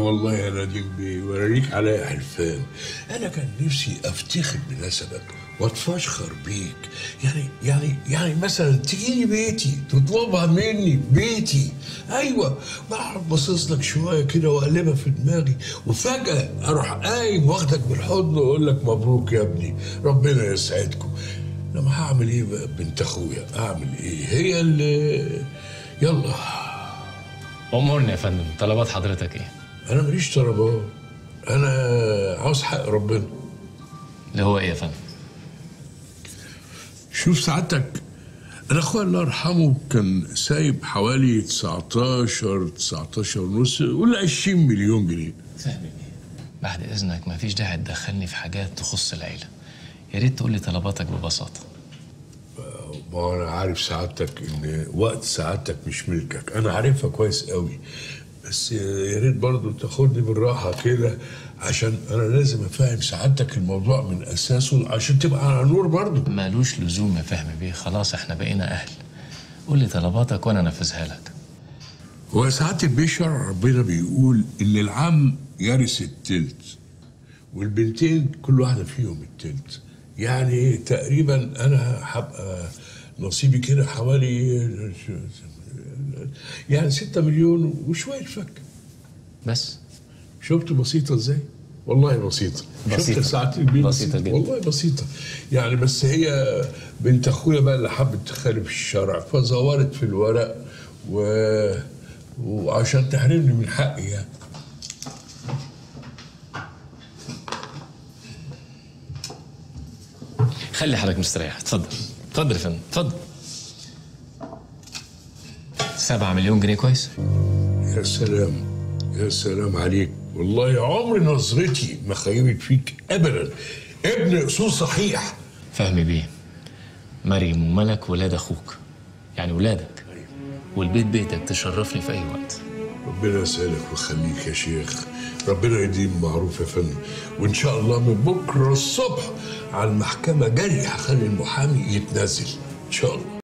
والله يا نديم بيه وريك عليا حلفان انا كان نفسي افتخر بنسبك واتفشخر بيك يعني يعني يعني مثلا تجيني بيتي تطلبها مني بيتي ايوه بعرف باصص لك شويه كده واقلبها في دماغي وفجاه اروح قايم واخدك بالحضن واقول لك مبروك يا ابني ربنا يسعدكم لما هعمل ايه بقى بنت اخويا اعمل ايه هي اللي يلا امورني يا فندم طلبات حضرتك ايه انا ماليش طلبات انا عاوز حق ربنا اللي هو ايه يا فندم شوف سعادتك انا اخويا الله يرحمه كان سايب حوالي 19 19 ونص ولا 20 مليون جنيه فهمي بيه بعد اذنك مفيش داعي تدخلني في حاجات تخص العيله يا ريت تقول لي طلباتك ببساطه ما انا عارف سعادتك ان وقت سعادتك مش ملكك انا عارفها كويس قوي بس يا ريت برضه تاخدني بالراحه كده عشان انا لازم افهم سعادتك الموضوع من اساسه عشان تبقى على نور برضه مالوش لزوم يا فهمي بيه خلاص احنا بقينا اهل قول لي طلباتك وانا انفذها لك هو ساعات البشر ربنا بيقول ان العم يرث التلت والبنتين كل واحده فيهم التلت يعني تقريبا انا هبقى نصيبي كده حوالي يعني ستة مليون وشوية فك بس شفت بسيطة ازاي؟ والله بسيطة بسيطة. شفت ساعات البيت بسيطة جدا. والله بسيطة يعني بس هي بنت اخويا بقى اللي حبت تخالف الشرع فزورت في الورق و... وعشان تحرمني من حقي يعني خلي حالك مستريح اتفضل اتفضل يا فندم اتفضل سبعة مليون جنيه كويس يا سلام يا سلام عليك والله عمري نظرتي ما خيبت فيك ابدا ابن اصول صحيح فهمي بيه مريم وملك ولاد اخوك يعني ولادك والبيت بيتك تشرفني في اي وقت ربنا يسعدك ويخليك يا شيخ ربنا يديم معروف يا فندم وان شاء الله من بكره الصبح على المحكمه جري هخلي المحامي يتنازل ان شاء الله